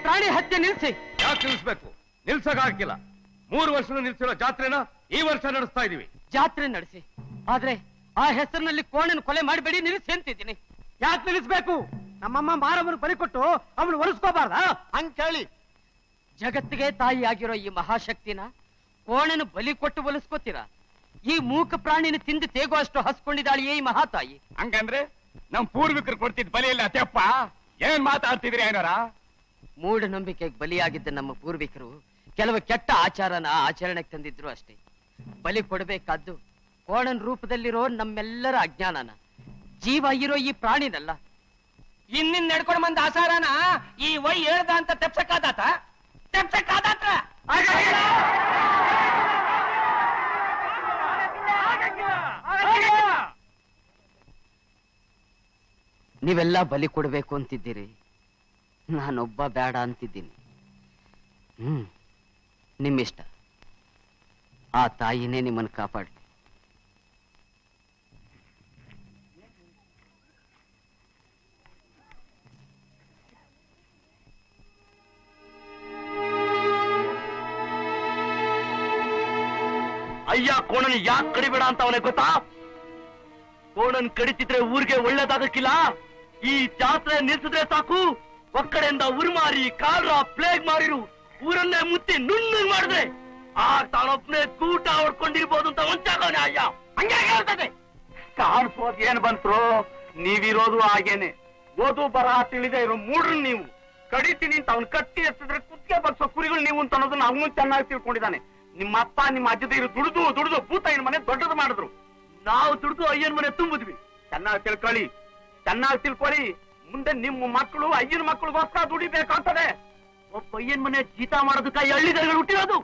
ಪ್ರಾಣಿ ಹತ್ಯೆ ನಿಲ್ಸಿ ಯಾಕೆ ನಿಲ್ಸ್ಬೇಕು ನಿಲ್ಸಕ್ಕಾಗಿಲ್ಲ ಮೂರು ವರ್ಷದ ನಿಲ್ಸಿರೋ ಜಾತ್ರೆನ ಈ ವರ್ಷ ನಡೆಸ್ತಾ ಇದೀವಿ ಜಾತ್ರೆ ನಡೆಸಿ ಆದ್ರೆ ಆ ಹೆಸರಿನಲ್ಲಿ ಕೋಣನ ಕೊಲೆ ಮಾಡಬೇಡಿ ನಿಲ್ಲಿಸಿ ಅಂತಿದ್ದೀನಿ ಯಾಕೆ ನಿಲ್ಲಿಸ್ಬೇಕು ನಮ್ಮಮ್ಮ ಮಾರಮ್ಮನ ಬಲಿ ಕೊಟ್ಟು ಅವನು ಒಲಿಸ್ಕೋಬಾರ್ದ ಹಂಗ್ ಕೇಳಿ ಜಗತ್ತಿಗೆ ತಾಯಿಯಾಗಿರೋ ಈ ಮಹಾಶಕ್ತಿನ ಕೋಣನ ಬಲಿ ಕೊಟ್ಟು ಒಲಿಸ್ಕೋತೀರಾ ಈ ಮೂಕ ಪ್ರಾಣಿನ ತಿಂದು ತೇಗೋ ಅಷ್ಟು ಹಸ್ಕೊಂಡಿದ್ದಾಳೆಯೇ ಈ ಮಹಾತಾಯಿ ಹಂಗಂದ್ರೆ ನಮ್ ಪೂರ್ವಿಕರು ಕೊಡ್ತಿದ್ ಬಲಿಯಲ್ಲ ತೆಪ್ಪ ಏನ್ ಮಾತಾಡ್ತಿದ್ರಿ ಏನಾರ ಮೂಢನಂಬಿಕೆಗೆ ಬಲಿಯಾಗಿದ್ದ ನಮ್ಮ ಪೂರ್ವಿಕರು ಕೆಲವು ಕೆಟ್ಟ ಆಚಾರನ ಆಚರಣೆಗೆ ತಂದಿದ್ರು ಅಷ್ಟೇ ಬಲಿ ಕೊಡಬೇಕಾದ್ದು ಕೋಣನ್ ರೂಪದಲ್ಲಿರೋ ನಮ್ಮೆಲ್ಲರ ಅಜ್ಞಾನನ ಜೀವ ಇರೋ ಈ ಪ್ರಾಣಿನಲ್ಲ ಇನ್ನಿನ್ ನಡ್ಕೊಂಡು ಬಂದ ಆಸಾರನ ಈ ವೈ ಹೇಳ್ದ ಅಂತ ತೆಪ್ಸಕ್ಕಾದಾತ ತೆಪ್ಸಕ್ಕಾದಾತ್ರ ನೀವೆಲ್ಲ ಬಲಿ ಕೊಡಬೇಕು ಅಂತಿದ್ದೀರಿ ನಾನೊಬ್ಬ ಬೇಡ ಅಂತಿದ್ದೀನಿ ಹ್ಮ್ ನಿಮ್ಮಿಷ್ಟ ಆ ತಾಯಿನೇ ನಿಮ್ಮನ್ನು ಕಾಪಾಡ್ಲಿ ಅಯ್ಯ ಕೋಣನ್ ಯಾಕೆ ಕಡಿಬೇಡ ಅಂತ ಅವನೇ ಗೊತ್ತಾ ಕೋಣನ್ ಕಡಿತಿದ್ರೆ ಊರಿಗೆ ಒಳ್ಳೇದಾಗಕ್ಕಿಲ್ಲ ಈ ಜಾತ್ರೆ ನಿಲ್ಸಿದ್ರೆ ಸಾಕು ಒಕ್ಕಡೆಯಿಂದ ಉರುಮಾರಿ ಕಾಲ್ರ ಪ್ಲೇಗ್ ಮಾರಿರು ಊರನ್ನೇ ಮುತ್ತಿ ನುಣ್ಣಗ್ ಮಾಡಿದ್ರೆ ಆ ತಾನೊಬ್ನೇ ಕೂಟ ಹೊಡ್ಕೊಂಡಿರ್ಬೋದು ಅಂತ ಒಂಚಾಗವನೆ ಅಯ್ಯ ಹಂಗೆ ಹೇಳ್ತದೆ ಕಾಣಿಸೋದ್ ಏನ್ ಬಂತ್ರು ನೀವಿರೋದು ಹಾಗೇನೆ ಓದು ಬರಹ ತಿಳಿದೇ ಇರೋ ಮೂಡ್ರು ನೀವು ಕಡಿತೀನಿ ಅಂತ ಅವ್ನ್ ಕಟ್ಟಿ ಎತ್ತಿದ್ರೆ ಕುತ್ತಿಗೆ ಬರ್ಸೋ ಕುರಿಗಳು ನೀವು ಅಂತ ಅನ್ನೋದನ್ನ ಅವನು ಚೆನ್ನಾಗಿ ತಿಳ್ಕೊಂಡಿದ್ದಾನೆ ನಿಮ್ಮ ಅಪ್ಪ ನಿಮ್ಮ ಅಜ್ಜದಿರು ದುಡಿದು ದುಡಿದು ಭೂತಾಯಿನ ಮನೆ ದೊಡ್ಡದು ಮಾಡಿದ್ರು ನಾವು ದುಡಿದು ಅಯ್ಯನ ಮನೆ ತುಂಬಿದ್ವಿ ಚೆನ್ನಾಗಿ ತಿಳ್ಕೊಳ್ಳಿ ಚೆನ್ನಾಗಿ ತಿಳ್ಕೊಳ್ಳಿ ಮುಂದೆ ನಿಮ್ಮ ಮಕ್ಕಳು ಅಯ್ಯನ ಮಕ್ಕಳಿಗೋಸ್ಕರ ದುಡಿಬೇಕಾಗ್ತದೆ ಒಬ್ಬ ಅಯ್ಯನ ಮನೆ ಜೀತ ಮಾಡೋದಕ್ಕ ಈ ಹಳ್ಳಿಗಳು ಹುಟ್ಟಿರೋದು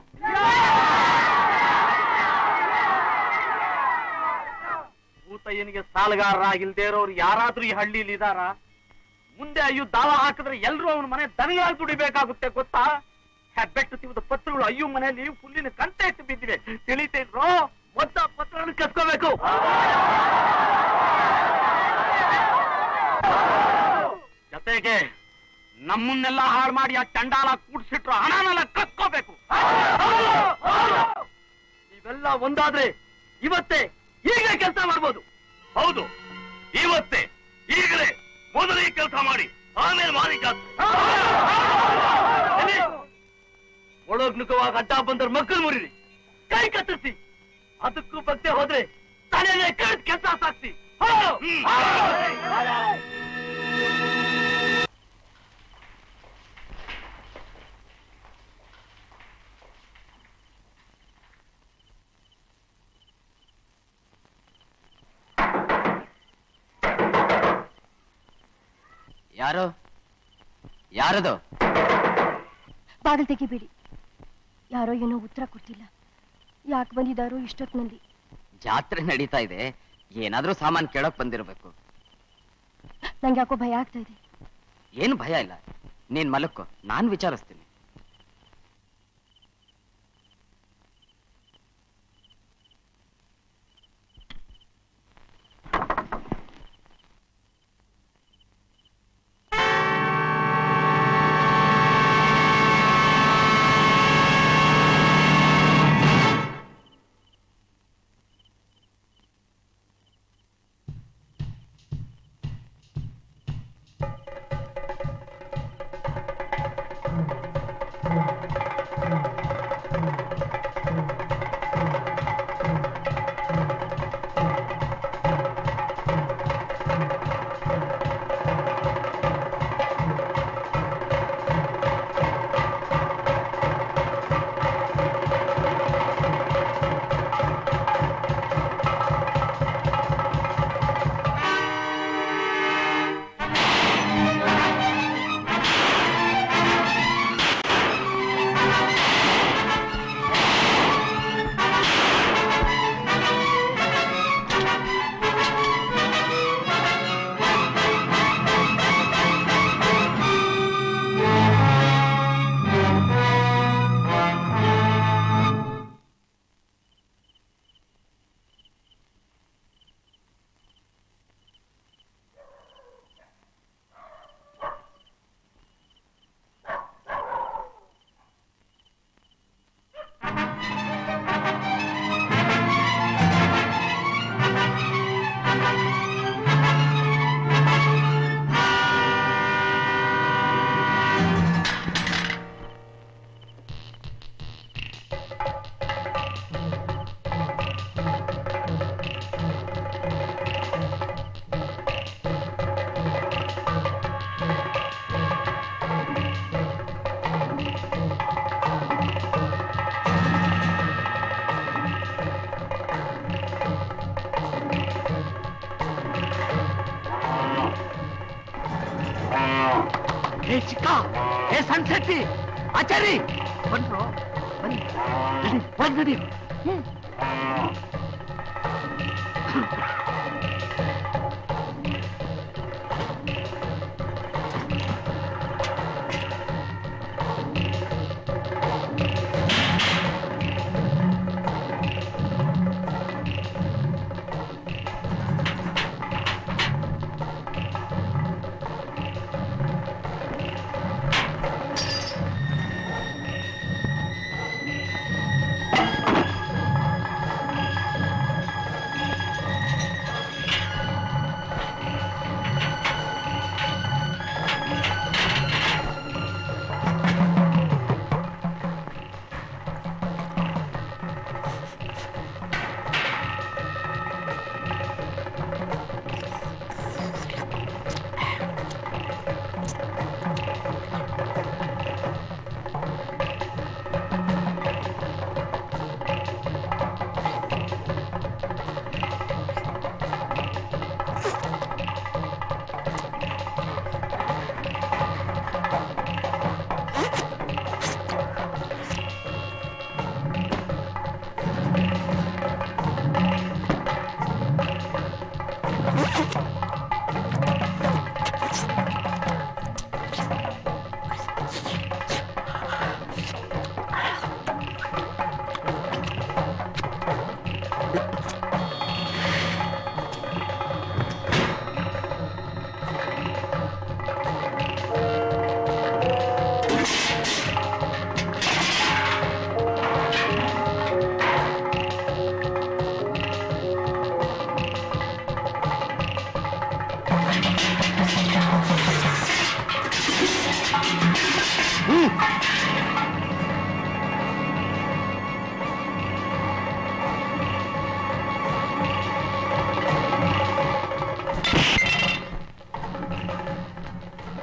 ಭೂತಯ್ಯನಿಗೆ ಸಾಲಗಾರರಾಗಿಲ್ದೇ ಇರೋರು ಯಾರಾದ್ರೂ ಈ ಹಳ್ಳಿಲಿ ಇದಾರ ಮುಂದೆ ಅಯ್ಯೋ ದಾವ ಹಾಕಿದ್ರೆ ಎಲ್ರು ಅವನ ಮನೆ ದನಗಳಾಗಿ ದುಡಿಬೇಕಾಗುತ್ತೆ ಗೊತ್ತಾ ಹೆಬ್ಬೆಟ್ಟು ತಿವಿದ ಪತ್ರಗಳು ಅಯ್ಯೋ ಮನೆಯಲ್ಲಿ ಹುಲ್ಲಿನ ಕಂತೆ ಇಟ್ಟು ಬಿದ್ದಿವೆ ತಿಳಿತೇನ್ರೋ ಮೊದ್ದ ಪತ್ರಗಳನ್ನು ಕಸ್ಕೋಬೇಕು ಜೊತೆಗೆ ನಮ್ಮನ್ನೆಲ್ಲ ಹಾಳು ಮಾಡಿ ಆ ಚಂಡಾಲ ಕೂಡ್ಸಿಟ್ರು ಹಣನೆಲ್ಲ ಕಸ್ಕೋಬೇಕು ಇವೆಲ್ಲ ಒಂದಾದ್ರೆ ಇವತ್ತೇ ಈಗ ಕೆಲಸ ಮಾಡ್ಬೋದು ಹೌದು ಇವತ್ತೇ ಈಗಲೇ ಮೊದಲೇ ಕೆಲಸ ಮಾಡಿ ಆಮೇಲೆ ಮಾರಿ ಜಾತ್ರೆ ಎಲ್ಲಿ? ಒಳಗ್ ನುಗ್ಗುವಾಗ ಅಡ್ಡ ಬಂದ್ರ ಮಕ್ಕಳು ಮುರಿರಿ ಕೈ ಕತ್ತರಿಸಿ ಅದಕ್ಕೂ ಬಗ್ದೆ ಹೋದ್ರೆ ತಲೆನೇ ಕಳೆದ್ ಕೆಲಸ ಸಾಕ್ಸಿ ಯಾರು ಯಾರದು ಬಾಗಿಲು ತೆಗಿಬೇಡಿ ಯಾರೋ ಏನೋ ಉತ್ತರ ಕೊಡ್ತಿಲ್ಲ ಯಾಕೆ ಬಂದಿದ್ದಾರೋ ಇಷ್ಟೊತ್ತಿನಲ್ಲಿ ಜಾತ್ರೆ ನಡೀತಾ ಇದೆ ಏನಾದ್ರೂ ಸಾಮಾನ್ ಕೇಳೋಕ್ ಬಂದಿರ್ಬೇಕು ನಂಗೆ ಯಾಕೋ ಭಯ ಆಗ್ತಾ ಇದೆ ಏನು ಭಯ ಇಲ್ಲ ನೀನ್ ಮಲಕ್ಕೋ ನಾನ್ ವಿಚಾರಿಸ್ತೀನಿ ಏ ಚಿಕ್ಕ ಏ ಸಣ್ಸೆಟ್ಟಿ ಆಚಾರಿ ಬಂದ್ರು ಬನ್ನಿ ನಡಿ, ಬಂದ್ ನಡಿ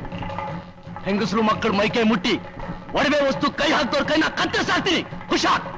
ಹೆಂಗಸರು ಮಕ್ಕಳು ಮೈಕೈ ಮುಟ್ಟಿ ಒಡವೆ ವಸ್ತು ಕೈ ಹಾಕ್ದವ್ರ ಕೈನ ಕತ್ತರಿಸಾಕ್ತೀನಿ ಹುಷಾರ್